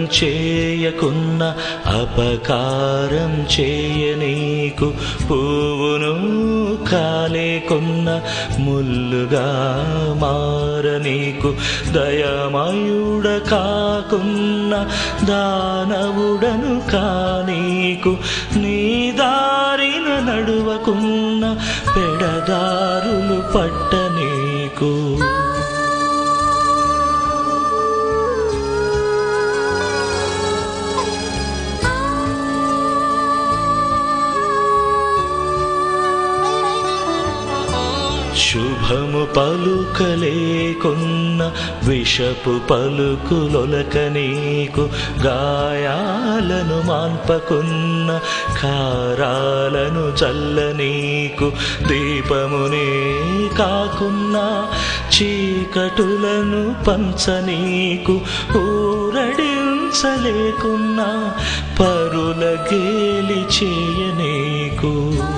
చేయకున్న అపకారం చేయనీకు పువ్వును కాలేకున్న ముల్లుగా మారనీకు దయమయుడ కాకున్న దానవుడను కానీకు నీ దారిన నడువకున్న పెడదారులు పట్టనీకు శుభము పలుకలేకున్న విషపు పలుకులొలక నీకు గాయాలను మాన్పకున్న కారాలను చల్లనీకు దీపమునే కాకున్న చీకటులను పంచనీకు ఊరడించలేకున్న పరుల గేలి చేయనీకు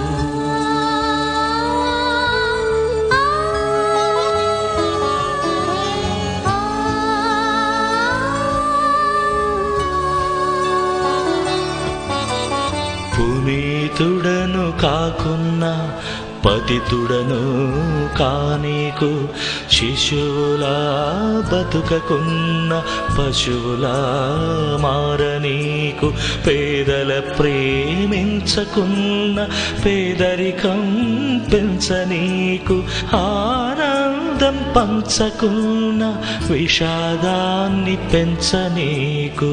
పునీతుడను కాకున్న పతితుడను కానీకు శిశువులా బతుకకున్న పశువులా మారనీకు పేదల ప్రేమించకున్న పేదరికం పెంచనీకు ఆనందం పంచకున్న విషాదాన్ని పెంచనీకు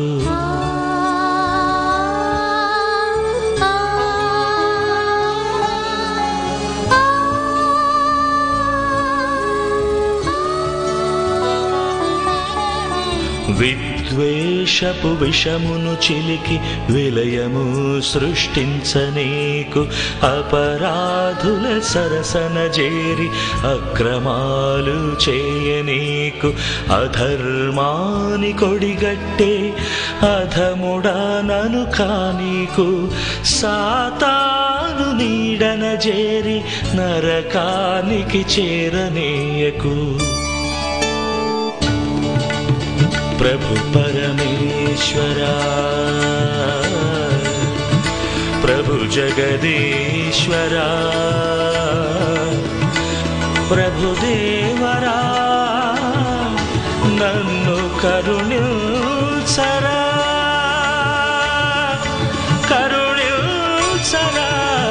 విద్వేషపు విషమును చిలికి విలయము సృష్టించనీకు అపరాధుల సరసన చేరి అక్రమాలు చేయనీకు అధర్మాని కొడిగట్టే అధముడానను కానీకు సాతాను నీడన చేరి నరకానికి చేరనీయకు ప్రభు పరమేశ్వరా ప్రభు జగదీశ్వరా ప్రభు దేవరా నన్ను కరుణించరా కరుణించరా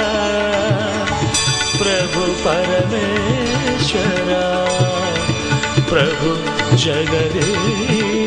ప్రభు పరమేశ్వరా ప్రభు జగదీశ్వరా